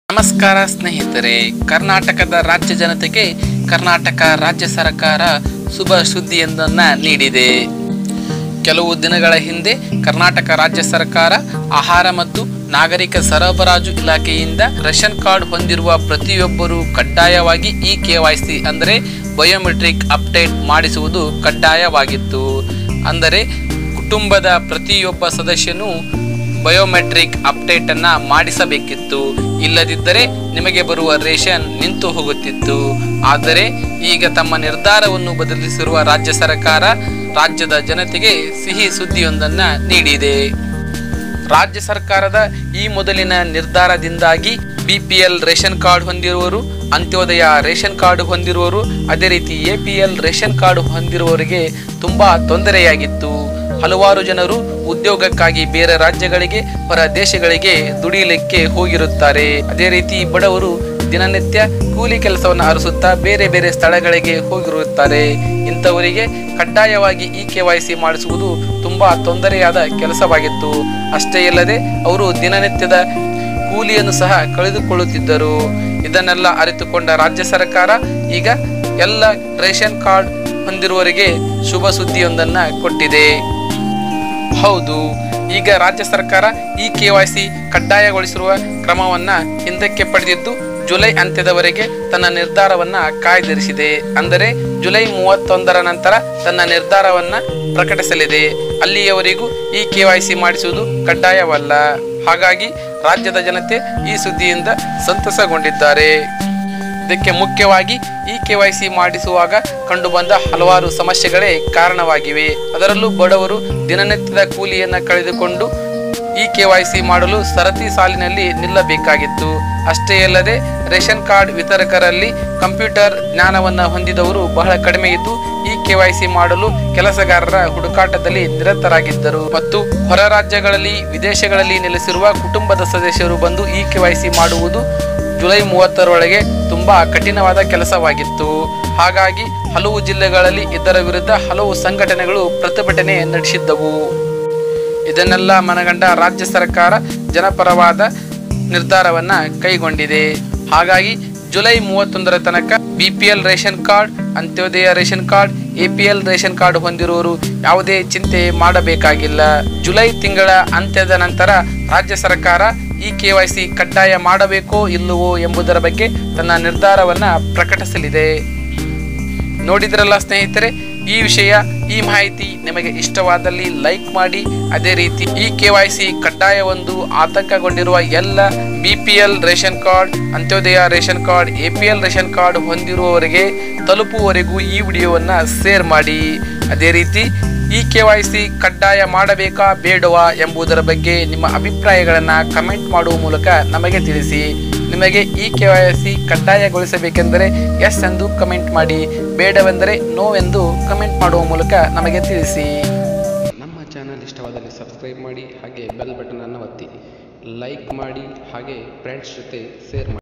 ನಮಸ್ಕಾರ ಸ್ನೇಹಿತರೆ ಕರ್ನಾಟಕದ ರಾಜ್ಯ ಜನತೆಗೆ ಕರ್ನಾಟಕ ರಾಜ್ಯ ಸರ್ಕಾರ ಶುಭ ಸುದ್ದಿಯೊಂದನ್ನು ನೀಡಿದೆ ಕೆಲವು ದಿನಗಳ ಹಿಂದೆ ಕರ್ನಾಟಕ ರಾಜ್ಯ ಸರ್ಕಾರ ಆಹಾರ ಮತ್ತು ನಾಗರಿಕ ಸರಬರಾಜು ಇಲಾಖೆಯಿಂದ ರೇಷನ್ ಕಾರ್ಡ್ ಹೊಂದಿರುವ ಪ್ರತಿಯೊಬ್ಬರು ಕಡ್ಡಾಯವಾಗಿ ಇ ಕೆ ವೈ ಸಿ ಅಂದರೆ ಬಯೋಮೆಟ್ರಿಕ್ ಅಪ್ಡೇಟ್ ಮಾಡಿಸುವುದು ಕಡ್ಡಾಯವಾಗಿತ್ತು ಅಂದರೆ ಕುಟುಂಬದ ಪ್ರತಿಯೊಬ್ಬ ಸದಸ್ಯನು ಬಯೋಮೆಟ್ರಿಕ್ ಅಪ್ಡೇಟ್ ಅನ್ನ ಮಾಡಿಸಬೇಕಿತ್ತು ಇಲ್ಲದಿದ್ದರೆ ನಿಮಗೆ ಬರುವ ರೇಷನ್ ನಿಂತು ಹೋಗುತ್ತಿತ್ತು ಆದರೆ ಈಗ ತಮ್ಮ ನಿರ್ಧಾರವನ್ನು ಬದಲಿಸಿರುವ ರಾಜ್ಯ ಸರ್ಕಾರ ರಾಜ್ಯದ ಜನತೆಗೆ ಸಿಹಿ ಸುದ್ದಿಯೊಂದನ್ನ ನೀಡಿದೆ ರಾಜ್ಯ ಸರ್ಕಾರದ ಈ ಮೊದಲಿನ ನಿರ್ಧಾರದಿಂದಾಗಿ ಬಿಪಿಎಲ್ ರೇಷನ್ ಕಾರ್ಡ್ ಹೊಂದಿರುವವರು ಅಂತ್ಯೋದಯ ರೇಷನ್ ಕಾರ್ಡ್ ಹೊಂದಿರುವವರು ಅದೇ ರೀತಿ ಎಪಿಎಲ್ ರೇಷನ್ ಕಾರ್ಡ್ ಹೊಂದಿರುವವರಿಗೆ ತುಂಬಾ ತೊಂದರೆಯಾಗಿತ್ತು ಹಲವಾರು ಜನರು ಉದ್ಯೋಗಕ್ಕಾಗಿ ಬೇರೆ ರಾಜ್ಯಗಳಿಗೆ ಹೊರ ದೇಶಗಳಿಗೆ ದುಡಿಯಲಿಕ್ಕೆ ಹೋಗಿರುತ್ತಾರೆ ಅದೇ ರೀತಿ ಬಡವರು ದಿನನಿತ್ಯ ಕೂಲಿ ಕೆಲಸವನ್ನು ಅರಸುತ್ತಾ ಬೇರೆ ಬೇರೆ ಸ್ಥಳಗಳಿಗೆ ಹೋಗಿರುತ್ತಾರೆ ಇಂಥವರಿಗೆ ಕಡ್ಡಾಯವಾಗಿ ಇ ಕೆ ವೈ ಸಿ ಮಾಡಿಸುವುದು ತುಂಬಾ ತೊಂದರೆಯಾದ ಕೆಲಸವಾಗಿತ್ತು ಅಷ್ಟೇ ಅಲ್ಲದೆ ಅವರು ದಿನನಿತ್ಯದ ಕೂಲಿಯನ್ನು ಸಹ ಕಳೆದುಕೊಳ್ಳುತ್ತಿದ್ದರು ಇದನ್ನೆಲ್ಲ ಅರಿತುಕೊಂಡ ರಾಜ್ಯ ಸರ್ಕಾರ ಈಗ ಎಲ್ಲ ರೇಷನ್ ಕಾರ್ಡ್ ಹೊಂದಿರುವವರಿಗೆ ಶುಭ ಸುದ್ದಿಯೊಂದನ್ನ ಕೊಟ್ಟಿದೆ ಹೌದು ಈಗ ರಾಜ್ಯ ಸರ್ಕಾರ ಈ ಕೆ ವೈ ಸಿ ಕಡ್ಡಾಯಗೊಳಿಸಿರುವ ಕ್ರಮವನ್ನ ಹಿಂದಕ್ಕೆ ಪಡೆದಿದ್ದು ಜುಲೈ ಅಂತ್ಯದವರೆಗೆ ತನ್ನ ನಿರ್ಧಾರವನ್ನ ಕಾಯ್ದಿರಿಸಿದೆ ಅಂದರೆ ಜುಲೈ ಮೂವತ್ತೊಂದರ ನಂತರ ತನ್ನ ನಿರ್ಧಾರವನ್ನ ಪ್ರಕಟಿಸಲಿದೆ ಅಲ್ಲಿಯವರೆಗೂ ಈ ಕೆ ವೈ ಸಿ ಮಾಡಿಸುವುದು ಕಡ್ಡಾಯವಲ್ಲ ಹಾಗಾಗಿ ರಾಜ್ಯದ ಜನತೆ ಈ ಸುದ್ದಿಯಿಂದ ಸಂತಸಗೊಂಡಿದ್ದಾರೆ ಇದಕ್ಕೆ ಮುಖ್ಯವಾಗಿ ಈ ಕೆ ವೈ ಸಿ ಮಾಡಿಸುವಾಗ ಕಂಡುಬಂದ ಹಲವಾರು ಸಮಸ್ಯೆಗಳೇ ಕಾರಣವಾಗಿವೆ ಅದರಲ್ಲೂ ಬಡವರು ದಿನನಿತ್ಯದ ಕೂಲಿಯನ್ನ ಕಳೆದುಕೊಂಡು ಈ ಕೆ ವೈ ಸಿ ಮಾಡಲು ಸರತಿ ಸಾಲಿನಲ್ಲಿ ನಿಲ್ಲಬೇಕಾಗಿತ್ತು ಅಷ್ಟೇ ಅಲ್ಲದೆ ರೇಷನ್ ಕಾರ್ಡ್ ವಿತರಕರಲ್ಲಿ ಕಂಪ್ಯೂಟರ್ ಜ್ಞಾನವನ್ನ ಹೊಂದಿದವರು ಬಹಳ ಕಡಿಮೆ ಇದ್ದು ಈ ಕೆ ವೈ ಸಿ ಮಾಡಲು ಕೆಲಸಗಾರರ ಹುಡುಕಾಟದಲ್ಲಿ ನಿರತರಾಗಿದ್ದರು ಮತ್ತು ಹೊರ ರಾಜ್ಯಗಳಲ್ಲಿ ವಿದೇಶಗಳಲ್ಲಿ ನೆಲೆಸಿರುವ ಕುಟುಂಬದ ಸದಸ್ಯರು ಬಂದು ಈ ಕೆ ವೈ ಸಿ ಮಾಡುವುದು ಜುಲೈ ಮೂವತ್ತರೊಳಗೆ ತುಂಬಾ ಕಠಿಣವಾದ ಕೆಲಸವಾಗಿತ್ತು ಹಾಗಾಗಿ ಹಲವು ಜಿಲ್ಲೆಗಳಲ್ಲಿ ಇದರ ವಿರುದ್ಧ ಹಲವು ಸಂಘಟನೆಗಳು ಪ್ರತಿಭಟನೆ ನಡೆಸಿದ್ದವು ಇದನ್ನೆಲ್ಲ ಮನಗಂಡ ರಾಜ್ಯ ಸರ್ಕಾರ ಜನಪರವಾದ ನಿರ್ಧಾರವನ್ನ ಕೈಗೊಂಡಿದೆ ಹಾಗಾಗಿ ಜುಲೈ ಮೂವತ್ತೊಂದರ ತನಕ BPL ration card Antyodaya ration card APL ration card ಹೊಂದಿರುವವರು ಯಾವುದೇ ಚಿಂತೆ ಮಾಡಬೇಕಾಗಿಲ್ಲ ಜುಲೈ ತಿಂಗಳ ಅಂತ್ಯದ ನಂತರ ರಾಜ್ಯ ಸರ್ಕಾರ ಈ ಕೆ ವೈ ಸಿ ಕಡ್ಡಾಯ ಮಾಡಬೇಕೋ ಇಲ್ಲವೋ ಎಂಬುದರ ಬಗ್ಗೆ ತನ್ನ ನಿರ್ಧಾರವನ್ನ ಪ್ರಕಟಿಸಲಿದೆ ನೋಡಿದ್ರಲ್ಲ ಸ್ನೇಹಿತರೆ ಈ ವಿಷಯ ಈ ಮಾಹಿತಿ ನಿಮಗೆ ಇಷ್ಟವಾದಲ್ಲಿ ಲೈಕ್ ಮಾಡಿ ಅದೇ ರೀತಿ ಈ ಕೆ ವೈ ಸಿ ಕಡ್ಡಾಯವೊಂದು ಆತಂಕಗೊಂಡಿರುವ ಎಲ್ಲ B P L ration card Antyodaya ration card A P L ration card ಹೊಂದಿರುವವರಿಗೆ ತಲುಪುವವರೆಗೂ ಈ ವಿಡಿಯೋವನ್ನು ಶೇರ್ ಮಾಡಿ ಅದೇ ರೀತಿ ಈ ಕೆ ವೈ ಸಿ ಕಡ್ಡಾಯ ಮಾಡಬೇಕಾ ಬೇಡವಾ ಎಂಬುದರ ಬಗ್ಗೆ ನಿಮ್ಮ ಅಭಿಪ್ರಾಯಗಳನ್ನು ಕಮೆಂಟ್ ಮಾಡುವ ಮೂಲಕ ನಮಗೆ ತಿಳಿಸಿ ನಿಮಗೆ ಈ ಕೆ ವೈ ಸಿ ಕಡ್ಡಾಯಗೊಳಿಸಬೇಕೆಂದರೆ ಎಸ್ ಎಂದು ಕಮೆಂಟ್ ಮಾಡಿ ಬೇಡವೆಂದರೆ ನೋ ಎಂದು ಕಮೆಂಟ್ ಮಾಡುವ ಮೂಲಕ ನಮಗೆ ತಿಳಿಸಿ ನಮ್ಮ ಚಾನಲ್ ಇಷ್ಟವಾದಲ್ಲಿ ಸಬ್ಸ್ಕ್ರೈಬ್ ಮಾಡಿ ಹಾಗೆ ಬೆಲ್ ಬಟನನ್ನು ಒತ್ತಿ ಲೈಕ್ ಮಾಡಿ ಹಾಗೆ ಫ್ರೆಂಡ್ಸ್ ಜೊತೆ ಶೇರ್ ಮಾಡಿ